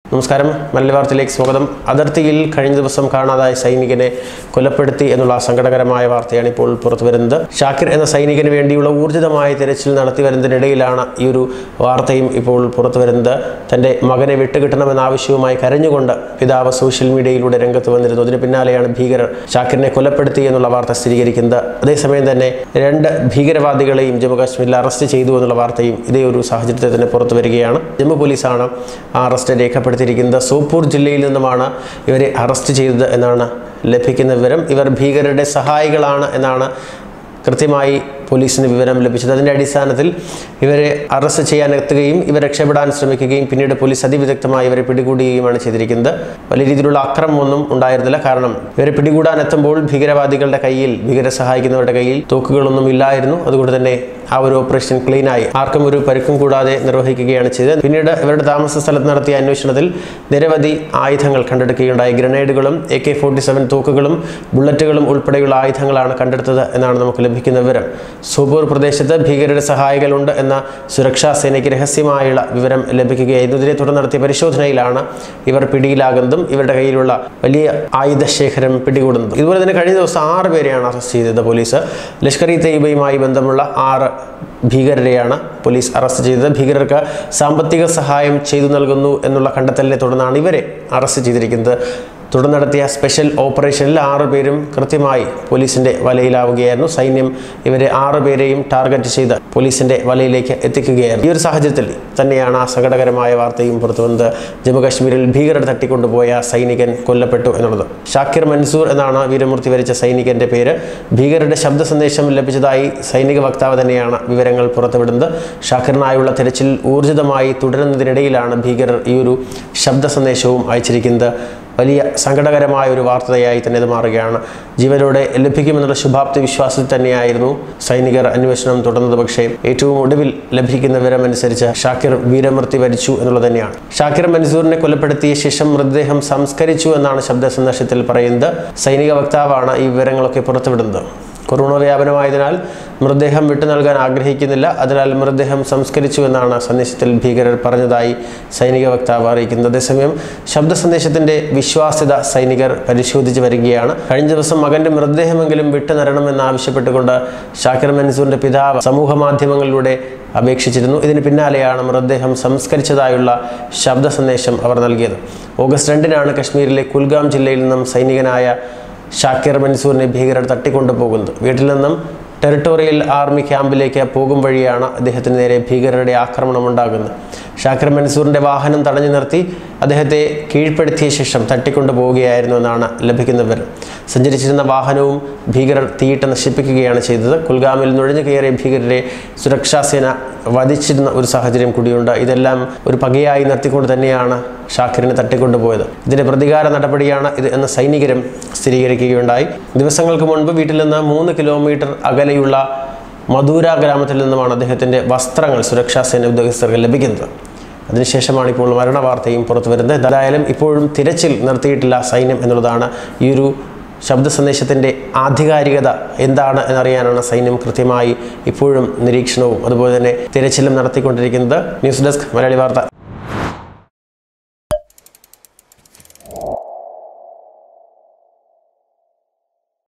നമസ്കാരം മലയാളി വാർത്തയിലേക്ക് സ്വാഗതം അതിർത്തിയിൽ കഴിഞ്ഞ ദിവസം കാണാതായ സൈനികനെ കൊലപ്പെടുത്തി എന്നുള്ള സങ്കടകരമായ വാർത്തയാണ് ഇപ്പോൾ പുറത്തു വരുന്നത് ഷാക്കിർ എന്ന സൈനികന് വേണ്ടിയുള്ള ഊർജിതമായ തിരച്ചിൽ നടത്തി വരുന്നതിനിടയിലാണ് ഈ ഒരു വാർത്തയും ഇപ്പോൾ പുറത്തു വരുന്നത് തൻ്റെ മകനെ വിട്ടുകിട്ടണമെന്ന ആവശ്യവുമായി കരഞ്ഞുകൊണ്ട് പിതാവ് സോഷ്യൽ മീഡിയയിലൂടെ രംഗത്ത് വന്നിരുന്നു അതിന് പിന്നാലെയാണ് ഭീകരർ ഷാക്കിറിനെ കൊലപ്പെടുത്തി എന്നുള്ള വാർത്ത സ്ഥിരീകരിക്കുന്നത് അതേസമയം തന്നെ രണ്ട് ഭീകരവാദികളെയും ജമ്മു കാശ്മീരിൽ അറസ്റ്റ് ചെയ്തു എന്നുള്ള വാർത്തയും ഇതേ ഒരു സാഹചര്യത്തിൽ തന്നെ പുറത്തു വരികയാണ് ജമ്മു പോലീസാണ് ആ അറസ്റ്റ് രേഖപ്പെടുത്തിയിരിക്കുന്നത് സോപ്പൂർ ജില്ലയിൽ നിന്നുമാണ് ഇവരെ അറസ്റ്റ് ചെയ്തത് എന്നാണ് ലഭിക്കുന്ന വിവരം ഇവർ ഭീകരരുടെ സഹായികളാണ് എന്നാണ് കൃത്യമായി പോലീസിന് വിവരം ലഭിച്ചത് അതിൻ്റെ അടിസ്ഥാനത്തിൽ ഇവരെ അറസ്റ്റ് ചെയ്യാൻ എത്തുകയും ഇവർ രക്ഷപ്പെടാൻ ശ്രമിക്കുകയും പിന്നീട് പോലീസ് അതിവിദഗ്ധമായി ഇവരെ പിടികൂടുകയുമാണ് ചെയ്തിരിക്കുന്നത് വലിയ രീതിയിലുള്ള അക്രമമൊന്നും ഉണ്ടായിരുന്നില്ല കാരണം ഇവരെ പിടികൂടാൻ എത്തുമ്പോൾ ഭീകരവാദികളുടെ കയ്യിൽ ഭീകര സഹായിക്കുന്നവരുടെ കയ്യിൽ തോക്കുകളൊന്നും ഇല്ലായിരുന്നു അതുകൊണ്ട് തന്നെ ആ ഒരു ഓപ്പറേഷൻ ക്ലീനായി ആർക്കും ഒരു പരുക്കും കൂടാതെ നിർവഹിക്കുകയാണ് ചെയ്തത് പിന്നീട് ഇവരുടെ താമസ സ്ഥലത്ത് നടത്തിയ അന്വേഷണത്തിൽ നിരവധി ആയുധങ്ങൾ കണ്ടെടുക്കുകയുണ്ടായി ഗ്രനേഡുകളും എ കെ ഫോർട്ടി സെവൻ തോക്കുകളും ബുള്ളറ്റുകളും ഉൾപ്പെടെയുള്ള ആയുധങ്ങളാണ് കണ്ടെടുത്തത് എന്നാണ് നമുക്ക് ലഭിക്കുന്ന വിവരം സോപൂർ പ്രദേശത്ത് ഭീകരരുടെ സഹായികളുണ്ട് എന്ന സുരക്ഷാ സേനയ്ക്ക് രഹസ്യമായുള്ള വിവരം ലഭിക്കുകയായിരുന്നു ഇതിനെ തുടർന്ന് നടത്തിയ പരിശോധനയിലാണ് ഇവർ പിടിയിലാകുന്നതും ഇവരുടെ കയ്യിലുള്ള വലിയ ആയുധശേഖരം പിടികൂടുന്നതും ഇതുപോലെ തന്നെ കഴിഞ്ഞ ദിവസം ആറ് പേരെയാണ് അറസ്റ്റ് ചെയ്തത് പോലീസ് ലഷ്കർ ഇ തയ്യബയുമായി ബന്ധമുള്ള ആറ് ഭീകരരെയാണ് പോലീസ് അറസ്റ്റ് ചെയ്തത് ഭീകരർക്ക് സാമ്പത്തിക സഹായം ചെയ്തു നൽകുന്നു എന്നുള്ള കണ്ടെത്തലിനെ തുടർന്നാണ് ഇവരെ അറസ്റ്റ് ചെയ്തിരിക്കുന്നത് തുടർന്ന് നടത്തിയ സ്പെഷ്യൽ ഓപ്പറേഷനിൽ ആറ് പേരും കൃത്യമായി പോലീസിന്റെ വലയിലാവുകയായിരുന്നു സൈന്യം ഇവരെ ആറ് പേരെയും ടാർഗറ്റ് ചെയ്ത് പോലീസിന്റെ വലയിലേക്ക് എത്തിക്കുകയായിരുന്നു ഈ ഒരു സാഹചര്യത്തിൽ തന്നെയാണ് ആ സങ്കടകരമായ വാർത്തയും പുറത്തു വന്നത് ജമ്മു കാശ്മീരിൽ ഭീകരർ തട്ടിക്കൊണ്ടുപോയ സൈനികൻ കൊല്ലപ്പെട്ടു എന്നുള്ളത് ഷാക്കിർ മൻസൂർ എന്നാണ് വീരമൂർത്തി വരിച്ച സൈനികന്റെ പേര് ഭീകരരുടെ ശബ്ദ സന്ദേശം ലഭിച്ചതായി സൈനിക വക്താവ് തന്നെയാണ് വിവരങ്ങൾ പുറത്തുവിടുന്നത് ഷാക്കിറിനായുള്ള തെരച്ചിൽ ഊർജിതമായി തുടരുന്നതിനിടയിലാണ് ഭീകരർ ഈ ഒരു ശബ്ദ സന്ദേശവും അയച്ചിരിക്കുന്നത് വലിയ സങ്കടകരമായ ഒരു വാർത്തയായി തന്നെ ഇത് മാറുകയാണ് ജീവനോടെ ലഭിക്കുമെന്നുള്ള ശുഭാപ്തി വിശ്വാസത്തിൽ തന്നെയായിരുന്നു സൈനികർ അന്വേഷണം തുടർന്നത് പക്ഷേ ഏറ്റവും ഒടുവിൽ ലഭിക്കുന്ന വിവരമനുസരിച്ച് ഷാക്കിർ വീരമൃത്യു വരിച്ചു എന്നുള്ളത് തന്നെയാണ് ഷാക്കിർ മൻസൂറിനെ കൊലപ്പെടുത്തിയ ശേഷം മൃതദേഹം സംസ്കരിച്ചു എന്നാണ് ശബ്ദ സന്ദേശത്തിൽ പറയുന്നത് സൈനിക വക്താവാണ് ഈ വിവരങ്ങളൊക്കെ പുറത്തുവിടുന്നത് കൊറോണ വ്യാപനമായതിനാൽ മൃതദേഹം വിട്ടു നൽകാൻ ആഗ്രഹിക്കുന്നില്ല അതിനാൽ മൃതദേഹം സംസ്കരിച്ചു എന്നാണ് സന്ദേശത്തിൽ ഭീകരർ പറഞ്ഞതായി സൈനിക വക്താവ് അറിയിക്കുന്നത് അതേസമയം ശബ്ദ സന്ദേശത്തിന്റെ വിശ്വാസ്യത സൈനികർ പരിശോധിച്ച് വരികയാണ് കഴിഞ്ഞ ദിവസം മകന്റെ മൃതദേഹമെങ്കിലും വിട്ടു തരണമെന്ന് ആവശ്യപ്പെട്ടുകൊണ്ട് ഷാക്കിർ മൻസൂറിന്റെ പിതാവ് സമൂഹ മാധ്യമങ്ങളിലൂടെ അപേക്ഷിച്ചിരുന്നു ഇതിന് പിന്നാലെയാണ് മൃതദേഹം സംസ്കരിച്ചതായുള്ള ശബ്ദ സന്ദേശം അവർ നൽകിയത് ഓഗസ്റ്റ് രണ്ടിനാണ് കശ്മീരിലെ കുൽഗാം ജില്ലയിൽ നിന്നും സൈനികനായ ഷാക്കിർ മൻസൂറിനെ ഭീകരർ തട്ടിക്കൊണ്ടുപോകുന്നത് വീട്ടിൽ നിന്നും ടെറിട്ടോറിയൽ ആർമി ക്യാമ്പിലേക്ക് പോകും വഴിയാണ് അദ്ദേഹത്തിന് നേരെ ഭീകരരുടെ ആക്രമണം ഉണ്ടാകുന്നത് ഷാക്കിർ മൻസൂറിൻ്റെ വാഹനം തടഞ്ഞു നിർത്തി അദ്ദേഹത്തെ കീഴ്പ്പെടുത്തിയ ശേഷം തട്ടിക്കൊണ്ടു പോവുകയായിരുന്നു എന്നാണ് ലഭിക്കുന്ന വിവരം സഞ്ചരിച്ചിരുന്ന വാഹനവും ഭീകരർ തീയിട്ട് നശിപ്പിക്കുകയാണ് ചെയ്തത് കുൽഗാമിൽ നുഴഞ്ഞു കയറിയ ഭീകരരെ സുരക്ഷാ സേന വധിച്ചിരുന്ന ഒരു സാഹചര്യം കൂടിയുണ്ട് ഇതെല്ലാം ഒരു പകയായി നിർത്തിക്കൊണ്ട് തന്നെയാണ് ഷാക്കിറിനെ തട്ടിക്കൊണ്ടുപോയത് ഇതിന്റെ പ്രതികാര നടപടിയാണ് ഇത് എന്ന സൈനികരും സ്ഥിരീകരിക്കുകയുണ്ടായി ദിവസങ്ങൾക്ക് മുൻപ് വീട്ടിൽ നിന്ന് മൂന്ന് കിലോമീറ്റർ അകലെയുള്ള മധുര ഗ്രാമത്തിൽ നിന്നുമാണ് അദ്ദേഹത്തിന്റെ വസ്ത്രങ്ങൾ സുരക്ഷാ സേന ഉദ്യോഗസ്ഥർക്ക് ലഭിക്കുന്നത് അതിനുശേഷമാണ് ഇപ്പോൾ മരണവാർത്തയും പുറത്തു വരുന്നത് എന്തായാലും ഇപ്പോഴും തിരച്ചിൽ നിർത്തിയിട്ടില്ല സൈന്യം എന്നുള്ളതാണ് ഈ ഒരു ശബ്ദ സന്ദേശത്തിൻ്റെ ആധികാരികത എന്താണ് എന്നറിയാനാണ് സൈന്യം കൃത്യമായി ഇപ്പോഴും നിരീക്ഷണവും അതുപോലെ തന്നെ തിരച്ചിലും നടത്തിക്കൊണ്ടിരിക്കുന്നത് ന്യൂസ് ഡെസ്ക് മലയാളി വാർത്ത